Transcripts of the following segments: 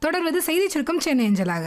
தொடர்வது செய்தி சுருக்கம் சென்னை அஞ்சலாக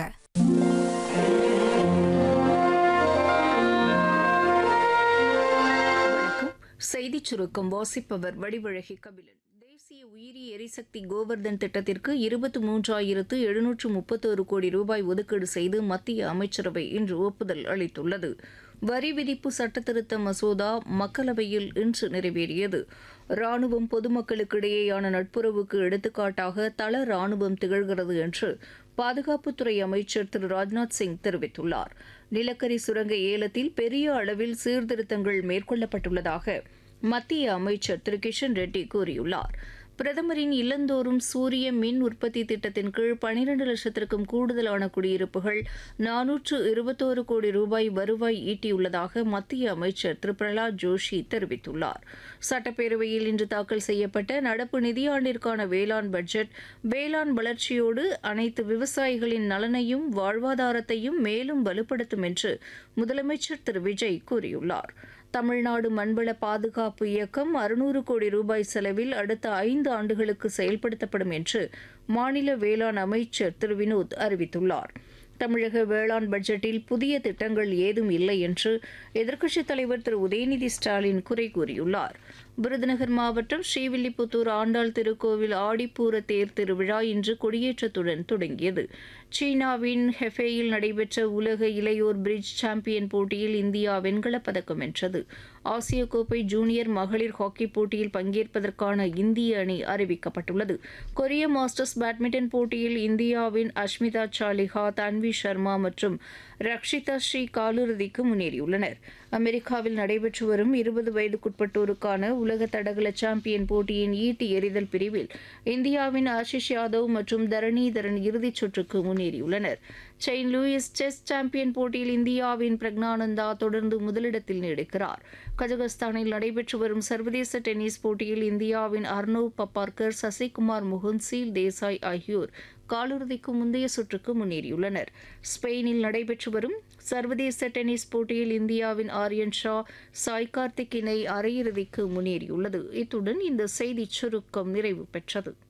வணக்கம் செய்திச் சுருக்கம் வாசிப்பவர் வடிவழகி கபிலன் தேசிய உயிரி எரிசக்தி கோவர்தன் திட்டத்திற்கு இருபத்தி மூன்றாயிரத்து எழுநூற்று முப்பத்தோரு கோடி ரூபாய் ஒதுக்கீடு செய்து மத்திய அமைச்சரவை இன்று ஒப்புதல் அளித்துள்ளது வரி விதிப்பு சட்டத்திருத்த மசோதா மக்களவையில் இன்று நிறைவேறியது ராணுவம் பொதுமக்களுக்கிடையேயான நட்புறவுக்கு எடுத்துக்காட்டாக தள ராணுவம் திகழ்கிறது என்று பாதுகாப்புத்துறை அமைச்சர் திரு ராஜ்நாத் சிங் தெரிவித்துள்ளார் நிலக்கரி சுரங்க ஏலத்தில் பெரிய அளவில் சீர்திருத்தங்கள் மேற்கொள்ளப்பட்டுள்ளதாக மத்திய அமைச்சர் திரு கிஷன் ரெட்டி கூறியுள்ளார் பிரதமரின் இல்லந்தோறும் சூரிய மின் உற்பத்தி திட்டத்தின் கீழ் பனிரண்டு லட்சத்திற்கும் கூடுதலான குடியிருப்புகள் நானூற்று இருபத்தோரு கோடி ரூபாய் வருவாய் ஈட்டியுள்ளதாக மத்திய அமைச்சர் திரு பிரகலாத் ஜோஷி தெரிவித்துள்ளார் சட்டப்பேரவையில் இன்று தாக்கல் செய்யப்பட்ட நடப்பு நிதியாண்டிற்கான வேளாண் பட்ஜெட் வேளாண் வளர்ச்சியோடு அனைத்து விவசாயிகளின் நலனையும் வாழ்வாதாரத்தையும் மேலும் வலுப்படுத்தும் என்று முதலமைச்சர் திரு விஜய் கூறியுள்ளார் தமிழ்நாடு மண்வள பாதுகாப்பு இயக்கம் அறுநூறு கோடி ரூபாய் செலவில் அடுத்த ஐந்து ஆண்டுகளுக்கு செயல்படுத்தப்படும் என்று மாநில வேளாண் அமைச்சர் திரு வினோத் அறிவித்துள்ளார் தமிழக வேளாண் பட்ஜெட்டில் புதிய திட்டங்கள் ஏதும் இல்லை என்று எதிர்க்கட்சித் தலைவர் திரு உதயநிதி ஸ்டாலின் குறை கூறியுள்ளார் விருதுநகர் மாவட்டம் ஸ்ரீவில்லிபுத்தூர் ஆண்டாள் திருக்கோவில் ஆடிப்பூர தேர் திருவிழா இன்று கொடியேற்றத்துடன் தொடங்கியது சீனாவின் ஹெஃபேயில் நடைபெற்ற உலக இளையோர் பிரிட்ஜ் சாம்பியன் போட்டியில் இந்தியா வெண்கலப் பதக்கம் வென்றது ஆசிய கோப்பை ஜூனியர் மகளிர் ஹாக்கி போட்டியில் பங்கேற்பதற்கான இந்திய அணி அறிவிக்கப்பட்டுள்ளது கொரிய மாஸ்டர்ஸ் பேட்மிண்டன் போட்டியில் இந்தியாவின் அஷ்மிதா சாலிஹா தன்வி சர்மா மற்றும் ரக்ஷிதா ஸ்ரீ காலிறுதிக்கு முன்னேறியுள்ளனர் அமெரிக்காவில் நடைபெற்று வரும் இருபது வயதுக்குட்பட்டோருக்கான உலக தடகள சாம்பியன் போட்டியின் ஈட்டி எறிதல் பிரிவில் இந்தியாவின் ஆஷிஷ் யாதவ் மற்றும் தரணிதரன் இறுதிச் சுற்றுக்கு முன்னேறியுள்ளனர் செயின்ட் லூயிஸ் செஸ் சாம்பியன் போட்டியில் இந்தியாவின் பிரக்னானந்தா தொடர்ந்து முதலிடத்தில் நீடிக்கிறார் கஜகஸ்தானில் நடைபெற்று வரும் சர்வதேச டென்னிஸ் போட்டியில் இந்தியாவின் அர்னவ் பப்பார்கர் சசிகுமார் முகுந்த் தேசாய் ஆகியோர் காலிறுதிக்கு முந்தைய சுற்றுக்கு முன்னேறியுள்ளனர் ஸ்பெயினில் நடைபெற்று வரும் சர்வதேச டென்னிஸ் போட்டியில் இந்தியாவின் ஆரியன் ஷா சாய் கார்த்திக் இணை அரையிறுதிக்கு முன்னேறியுள்ளது இத்துடன் இந்த செய்திச் சுருக்கம் நிறைவு பெற்றது